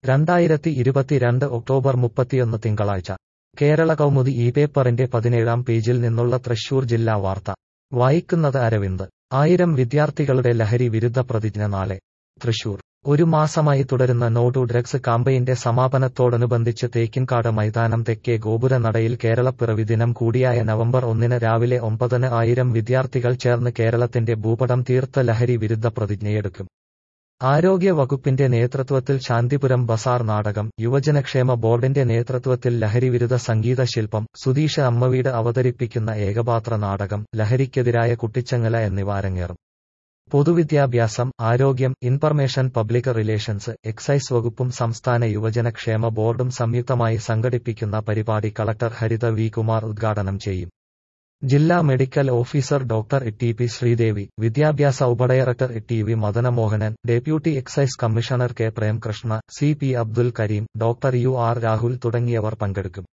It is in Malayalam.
രണ്ടായിരത്തി ഇരുപത്തിരണ്ട് ഒക്ടോബർ മുപ്പത്തിയൊന്ന് തിങ്കളാഴ്ച കേരള കൗമുദി ഈ പേപ്പറിന്റെ പതിനേഴാം പേജിൽ നിന്നുള്ള തൃശൂർ ജില്ലാ വാർത്ത വായിക്കുന്നത് അരവിന്ദ് ആയിരം വിദ്യാർത്ഥികളുടെ ലഹരി വിരുദ്ധ പ്രതിജ്ഞ നാളെ തൃശൂർ ഒരു മാസമായി തുടരുന്ന നോ ടു ഡ്രഗ്സ് കാമ്പയിന്റെ സമാപനത്തോടനുബന്ധിച്ച് തേക്കിൻകാട് മൈതാനം തെക്കേ ഗോപുരനടയിൽ കേരളപ്പിറവി ദിനം കൂടിയായ നവംബർ ഒന്നിന് രാവിലെ ഒമ്പതിന് ആയിരം വിദ്യാർത്ഥികൾ ചേർന്ന് കേരളത്തിന്റെ ഭൂപടം തീർത്ത ലഹരി വിരുദ്ധ പ്രതിജ്ഞയെടുക്കും ആരോഗ്യ വകുപ്പിന്റെ നേതൃത്വത്തിൽ ശാന്തിപുരം ബസാർ നാടകം യുവജനക്ഷേമ ബോർഡിന്റെ നേതൃത്വത്തിൽ ലഹരിവിരുദ്ധ സംഗീത ശില്പം സുധീഷ് അമ്മവീട് അവതരിപ്പിക്കുന്ന ഏകപാത്ര നാടകം ലഹരിക്കെതിരായ കുട്ടിച്ചങ്ങല എന്നിവ അരങ്ങേറും പൊതുവിദ്യാഭ്യാസം ആരോഗ്യം ഇൻഫർമേഷൻ പബ്ലിക് റിലേഷൻസ് എക്സൈസ് വകുപ്പും സംസ്ഥാന യുവജനക്ഷേമ ബോർഡും സംയുക്തമായി സംഘടിപ്പിക്കുന്ന പരിപാടി കളക്ടർ ഹരിത വി കുമാർ ഉദ്ഘാടനം ചെയ്യും ജില്ലാ medical officer doctor T P Sreedevi വിദ്യാഭ്യാസ ഉപഡയറക്ടർ T V Madanamohanan deputy excise commissioner K Premkrishna C P Abdul Kareem doctor U R Rahul തുടങ്ങിയവർ പങ്കെടുക്കും